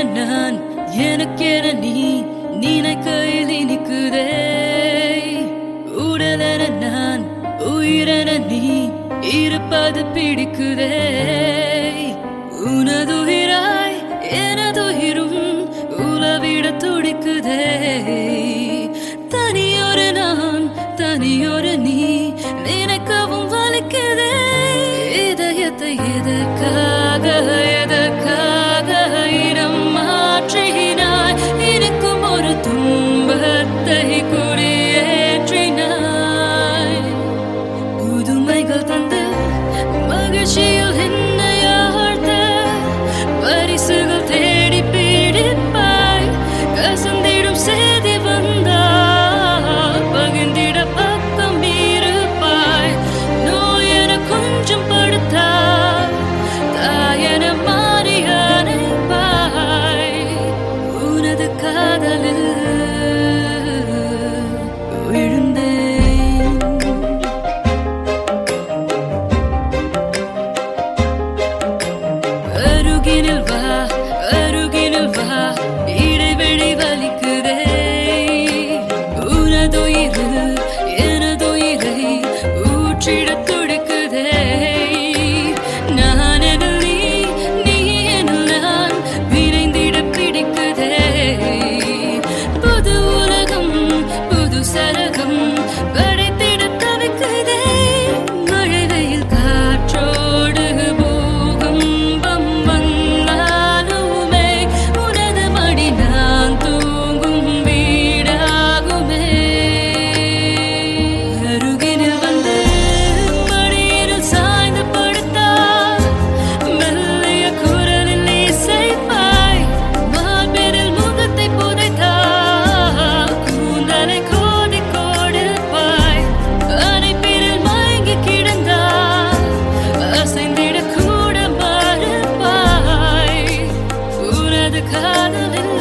நான் எனக்கென நீ நினைக்கையில் இனிக்குதே உடலென நான் உயிரென நீ இருப்பது பிடிக்குதே உனதுயிராய் எனதுயிரும் உலவிட துடிக்குதே தனியொரு நான் தனியொரு நீ நினைக்கவும் வலிக்குதே இதயத்தை எதற்காக எதற்காக இடம் மாற்றினாய் இருக்கும் ஒரு துன்பத்தை குடியேற்றினாய் புதுமைகள் தந்து மகிழ்ச்சியில் என்னை ஆழ்த்த பரிசுகள் தேடி பீடிப்பாய் கசந்திடும் செய்தி வந்தால் பகிர்ந்திட பக்கம் இருப்பாய் நோய் என கொஞ்சம் படுத்தாய் தாயன மாறி அணைப்பாய் உனது காதலில் விழுந்தேன் அருகினில் வா அருகினில் வா இடைவெளி வலிக்குதே உனதுயிரில் எனதுயிரை ஊற்றிட துடிக்குதே நான் எனில் நீ நீ எனில் நான் விரைந்திட பிடிக்குதே புது உலகம் புது சரகம் படைத்திட தவிக்குதே மழை வெயில் காற்றோடு பூகம்பம் வந்தாலுமே உனது மடி நான் தூங்கும் வீடாகுமே அருகினில் வந்து மடியினில் சாய்ந்து படுத்தால் மெல்லிய குரலில் இசைப்பாய் மார்பினில் முகத்தை புதைத்தால் கூந்தலை கோதி கொடுப்பாய் அணைப்பினில் மயங்கி கிடந்தால் அசைந்திட கூட மறுப்பாய் உனது காதலில்